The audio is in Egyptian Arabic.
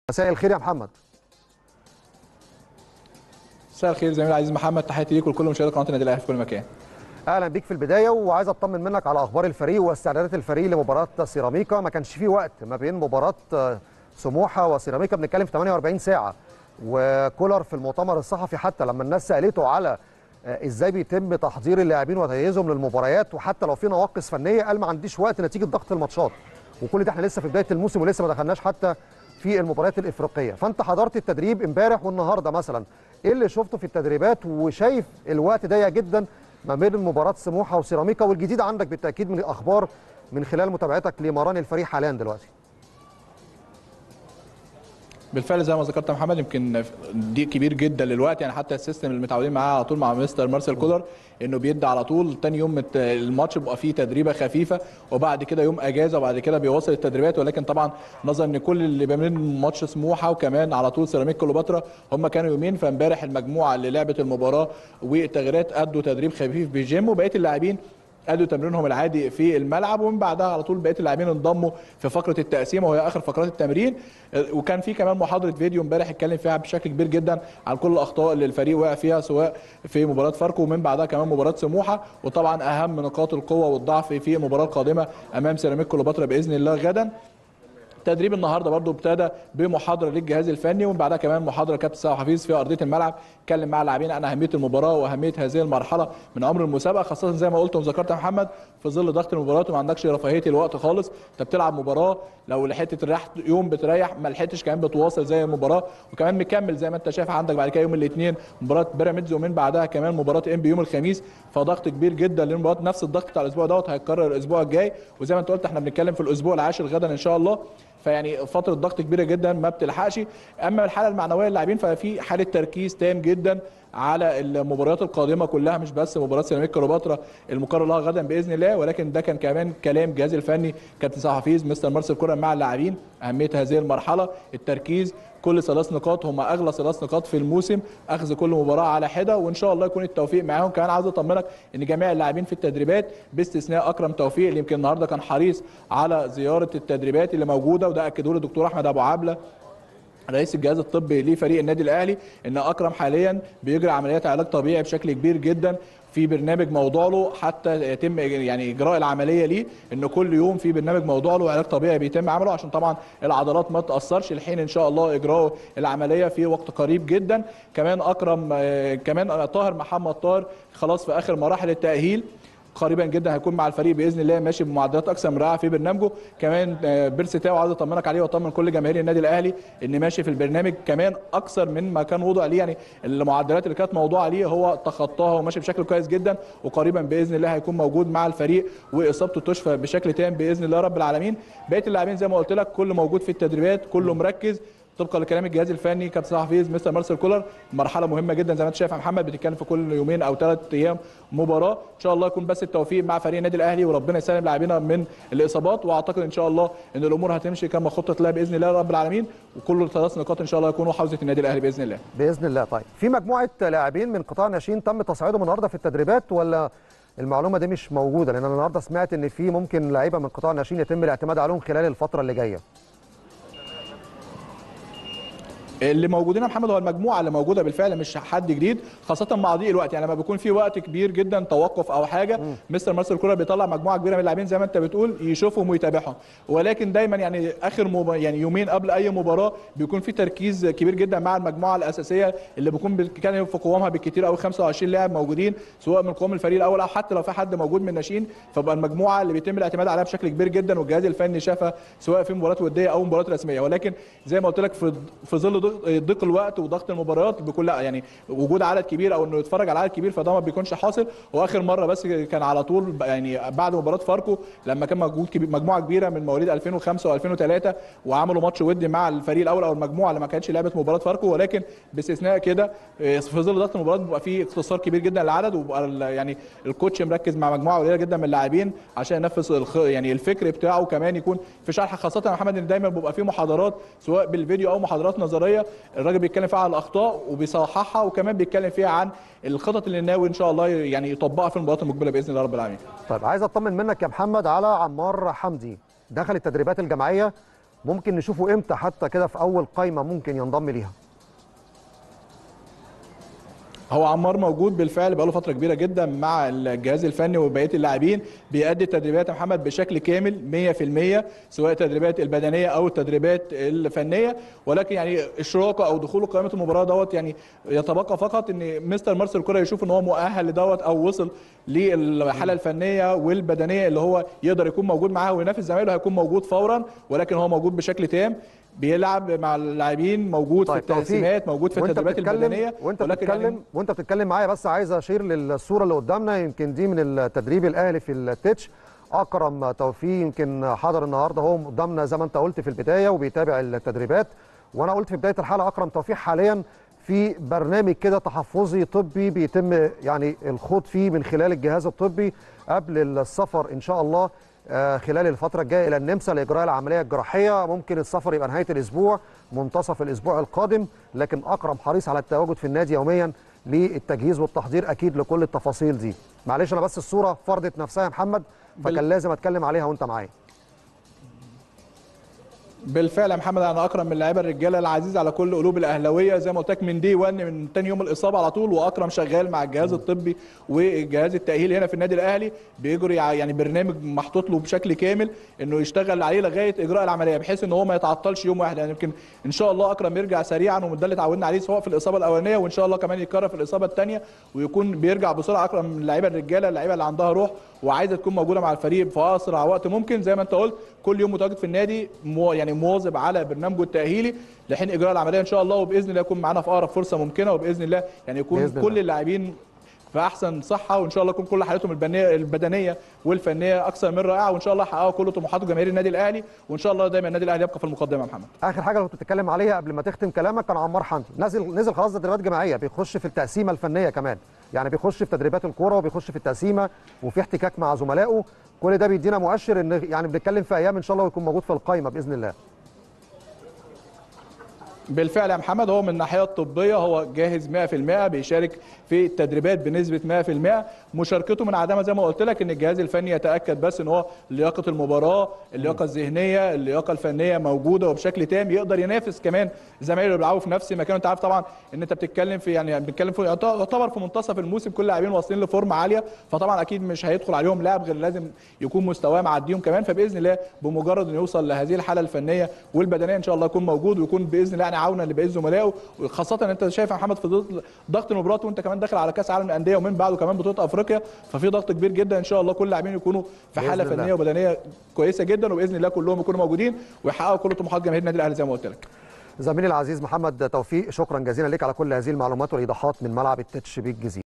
مساء الخير يا محمد مساء الخير زميلي العزيز محمد تحياتي ليك ولكل مشاهدي قناه النادي الاهلي في كل مكان اهلا بيك في البدايه وعايز اطمن منك على اخبار الفريق واستعدادات الفريق لمباراه سيراميكا ما كانش في وقت ما بين مباراه سموحه وسيراميكا بنتكلم في 48 ساعه وكولر في المؤتمر الصحفي حتى لما الناس سالته على ازاي بيتم تحضير اللاعبين وتجهيزهم للمباريات وحتى لو في نواقص فنيه قال ما عنديش وقت نتيجه ضغط الماتشات وكل ده احنا لسه في بدايه الموسم ولسه ما دخلناش حتى في المباريات الافريقيه فانت حضرت التدريب امبارح والنهارده مثلا ايه اللي شفته في التدريبات وشايف الوقت ضيق جدا ما بين مباراه سموحه وسيراميكا والجديد عندك بالتاكيد من الاخبار من خلال متابعتك لمران الفريق حاليا دلوقتي بالفعل زي ما ذكرت يا محمد يمكن ضيق كبير جدا للوقت يعني حتى السيستم اللي متعودين معاه على طول مع مستر مارسيل كولر انه بيدي على طول تاني يوم الماتش بيبقى فيه تدريبه خفيفه وبعد كده يوم اجازه وبعد كده بيواصل التدريبات ولكن طبعا نظرا ان كل اللي بين ماتش سموحه وكمان على طول سيراميك كليوباترا هم كانوا يومين فامبارح المجموعه اللي لعبت المباراه والتغييرات ادوا تدريب خفيف بجيم وبقيه اللاعبين ادوا تمرينهم العادي في الملعب ومن بعدها على طول بقيه اللاعبين انضموا في فقره التقسيم وهي اخر فقرات التمرين وكان في كمان محاضره فيديو امبارح اتكلم فيها بشكل كبير جدا عن كل الاخطاء اللي الفريق وقع فيها سواء في مباراه فاركو ومن بعدها كمان مباراه سموحه وطبعا اهم نقاط القوه والضعف في المباراه القادمه امام سيراميك كليوباترا باذن الله غدا تدريب النهارده برضو ابتدى بمحاضره للجهاز الفني ومن بعدها كمان محاضره كابتن سامح حفيظ في ارضيه الملعب اتكلم مع اللاعبين عن اهميه المباراه واهميه هذه المرحله من عمر المسابقه خاصه زي ما قلت وذكرت يا محمد في ظل ضغط المباريات وما عندكش رفاهيه الوقت خالص انت بتلعب مباراه لو لحقت تريح يوم بتريح ما لحقتش كمان بتواصل زي المباراه وكمان مكمل زي ما انت شايف عندك بعد كده يوم الاثنين مباراه بيراميدز ومن بعدها كمان مباراه ام بي يوم الخميس فضغط كبير جدا للمباراه نفس الضغط بتاع الاسبوع دوت هيتكرر الاسبوع الجاي وزي ما انت قلت احنا بنتكلم في الاسبوع العاشر غدا ان شاء الله فيعني فتره ضغط كبيره جدا ما بتلحقش اما الحاله المعنويه للاعبين ففي حاله تركيز تام جدا على المباريات القادمه كلها مش بس مباراه سيراميكا كليوباترا المقرر لها غدا باذن الله ولكن ده كان كمان كلام الجهاز الفني كابتن سامح حفيظ مستر مارسيل كولر مع اللاعبين اهميه هذه المرحله التركيز كل ثلاث نقاط هم اغلى ثلاث نقاط في الموسم اخذ كل مباراه على حده وان شاء الله يكون التوفيق معاهم كمان عاوز اطمنك ان جميع اللاعبين في التدريبات باستثناء اكرم توفيق اللي يمكن النهارده كان حريص على زياره التدريبات اللي موجوده وده اكده له الدكتور احمد ابو عبله رئيس الجهاز الطبي لفريق النادي الاهلي ان اكرم حاليا بيجري عمليات علاج طبيعي بشكل كبير جدا في برنامج موضوع له حتى يتم يعني اجراء العمليه ليه ان كل يوم في برنامج موضوع له علاج طبيعي بيتم عمله عشان طبعا العضلات ما تاثرش الحين ان شاء الله اجراء العمليه في وقت قريب جدا كمان اكرم كمان طاهر محمد طاهر خلاص في اخر مراحل التاهيل قريبا جدا هيكون مع الفريق باذن الله ماشي بمعدلات اكثر من رائعه في برنامجه كمان بيرسي تاو عايز اطمنك عليه واطمن كل جماهير النادي الاهلي ان ماشي في البرنامج كمان اكثر من ما كان وضع ليه يعني المعدلات اللي كانت موضوعه ليه هو تخطاها وماشي بشكل كويس جدا وقريبا باذن الله هيكون موجود مع الفريق واصابته تشفى بشكل تام باذن الله رب العالمين بقيه اللاعبين زي ما قلت لك كله موجود في التدريبات كله مركز طبقا لكلام الجهاز الفني كابتن صلاح حفيظ مستر مارسيل كولر مرحله مهمه جدا زي ما انت شايف يا محمد بتتكلم في كل يومين او ثلاث ايام مباراه ان شاء الله يكون بس التوفيق مع فريق النادي الاهلي وربنا يسلم لاعبينا من الاصابات واعتقد ان شاء الله ان الامور هتمشي كما خطط لها باذن الله رب العالمين وكل ثلاث نقاط ان شاء الله يكونوا حوزه النادي الاهلي باذن الله باذن الله طيب في مجموعه لاعبين من قطاع ناشئين تم تصعيدهم النهارده في التدريبات ولا المعلومه دي مش موجوده لان انا النهارده سمعت ان في ممكن لعيبه من قطاع الناشئين يتم الاعتماد عليهم خلال الفتره اللي جايه اللي موجودين يا محمد هو المجموعه اللي موجوده بالفعل مش حد جديد خاصه مع ضيق الوقت يعني لما بيكون في وقت كبير جدا توقف او حاجه م. مستر مارسيل كولر بيطلع مجموعه كبيره من اللاعبين زي ما انت بتقول يشوفهم ويتابعهم ولكن دايما يعني اخر مب... يعني يومين قبل اي مباراه بيكون في تركيز كبير جدا مع المجموعه الاساسيه اللي بيكون كان في قوامها بالكثير قوي 25 لاعب موجودين سواء من قوام الفريق الاول او حتى لو في حد موجود من الناشئين فبقى المجموعه اللي بيتم الاعتماد عليها بشكل كبير جدا والجهاز الفني شافها سواء في مباراه وديه او مباراه رسميه ولكن زي ما قلت لك في في ظل ضيق الوقت الوقت وضغط المباريات بيكون لا يعني وجود عدد كبير او انه يتفرج على عدد كبير فده ما بيكونش حاصل واخر مره بس كان على طول يعني بعد مباراه فاركو لما كان موجود كبير مجموعه كبيره من مواليد 2005 و2003 وعملوا ماتش ودي مع الفريق الاول او المجموعه اللي ما كانتش لعبت مباراه فاركو ولكن باستثناء كده في ظل ضغط المباريات بيبقى في اختصار كبير جدا للعدد وبقى يعني الكوتش مركز مع مجموعه قليله جدا من اللاعبين عشان ينفذ يعني الفكر بتاعه كمان يكون في شرح خاصه يا محمد ان دايما بيبقى في محاضرات سواء بالفيديو او محاضرات نظريه الراجل بيتكلم فيها على الاخطاء وبيصححها وكمان بيتكلم فيها عن الخطط اللي ناوي ان شاء الله يعني يطبقها في المباريات المقبله باذن الله رب العالمين. طيب عايز اطمن منك يا محمد على عمار حمدي دخل التدريبات الجماعيه ممكن نشوفه امتى حتى كده في اول قايمه ممكن ينضم ليها هو عمار موجود بالفعل بقاله فتره كبيره جدا مع الجهاز الفني وبقيه اللاعبين بيأدي التدريبات يا محمد بشكل كامل 100% سواء التدريبات البدنيه او التدريبات الفنيه ولكن يعني اشراكه او دخوله قائمه المباراه دوت يعني يتبقى فقط ان مستر مارسيل كولر يشوف ان هو مؤهل لدوت او وصل للحاله الفنيه والبدنيه اللي هو يقدر يكون موجود معاها وينافس زمايله هيكون موجود فورا ولكن هو موجود بشكل تام بيلعب مع اللاعبين موجود طيب، في التقسيمات موجود في وانت التدريبات بتتكلم- البدنيه وانت ولكن بتتكلم يعني وانت بتتكلم معايا بس عايز اشير للصوره اللي قدامنا يمكن دي من التدريب الاهلي في التتش اكرم توفيق يمكن حضر النهارده هو قدامنا زي ما انت قلت في البدايه وبيتابع التدريبات وانا قلت في بدايه الحلقه اكرم توفيق حاليا في برنامج كده تحفظي طبي بيتم يعني الخوض فيه من خلال الجهاز الطبي قبل السفر ان شاء الله آه، خلال الفترة الجاية إلى النمسا لإجراء العملية الجراحية ممكن السفر يبقى نهاية الأسبوع منتصف الأسبوع القادم لكن أكرم حريص على التواجد في النادي يوميا للتجهيز والتحضير أكيد لكل التفاصيل دي معلش أنا بس الصورة فرضت نفسها يا محمد فكان بال- لازم أتكلم عليها وأنت معايا بالفعل يا محمد انا اكرم من اللعيبه الرجاله العزيز على كل قلوب الاهلاويه زي ما قلت لك من دي 1 من تاني يوم الاصابه على طول واكرم شغال مع الجهاز الطبي والجهاز التاهيلي هنا في النادي الاهلي بيجري ع- يعني برنامج محطوط له بشكل كامل انه يشتغل عليه لغايه اجراء العمليه بحيث ان هو ما يتعطلش يوم واحد يعني يمكن ان شاء الله اكرم يرجع سريعا وده اللي اتعودنا عليه سواء في الاصابه الاولانيه وان شاء الله كمان يتكرر في الاصابه الثانيه ويكون بيرجع بسرعه اكرم من اللعيبه الرجاله اللعيبه اللي عندها روح وعايزه تكون موجوده مع الفريق في اسرع وقت ممكن زي ما انت قلت كل يوم متواجد في النادي مو يعني مواظب على برنامجه التاهيلي لحين اجراء العمليه ان شاء الله وباذن الله يكون معانا في اقرب فرصه ممكنه وباذن الله يعني يكون بإذن كل الله. اللاعبين في احسن صحه وان شاء الله يكون كل حالتهم البنيه البدنيه والفنيه اكثر من رائعه وان شاء الله يحققوا كل طموحات جماهير النادي الاهلي وان شاء الله دايما النادي الاهلي يبقى في المقدمه يا محمد آخر حاجة اللي كنت بتتكلم عليها قبل ما تختم كلامك كان عمار حمدي نزل نزل خلاص تدريبات جماعية بيخش في التقسيمة الفنية كمان يعني بيخش في تدريبات الكورة وبيخش في التقسيمة وفي احتكاك مع زملائه كل ده بيدينا مؤشر ان يعني بنتكلم في ايام ان شاء الله ويكون موجود في القائمه باذن الله بالفعل يا محمد هو من الناحيه الطبيه هو جاهز 100% بيشارك في التدريبات بنسبه 100% مشاركته من عدمها زي ما قلت لك ان الجهاز الفني يتاكد بس ان هو لياقه المباراه اللياقه الذهنيه اللياقه الفنيه موجوده وبشكل تام يقدر ينافس كمان زمايله اللي بيلعبوا في نفس المكان انت عارف طبعا ان انت بتتكلم في يعني بنتكلم في يعتبر في منتصف الموسم كل اللاعبين واصلين لفورمه عاليه فطبعا اكيد مش هيدخل عليهم لاعب غير لازم يكون مستواه معديهم كمان فباذن الله بمجرد انه يوصل لهذه الحاله الفنيه والبدنيه ان شاء الله يكون موجود ويكون باذن الله يعني عونا لبقيه زملائه وخاصه ان انت شايف يا محمد في ضغط- ضغط المباريات وانت كمان داخل على كاس عالم الانديه ومن بعده كمان بطوله افريقيا ففي ضغط كبير جدا ان شاء الله كل اللاعبين يكونوا في بإذن حاله الله. فنيه وبدنيه كويسه جدا وباذن الله كلهم يكونوا موجودين ويحققوا كل طموحات جماهير النادي الاهلي زي ما قلت لك زميلي العزيز محمد توفيق شكرا جزيلا لك على كل هذه المعلومات والايضاحات من ملعب التتش بالجزيره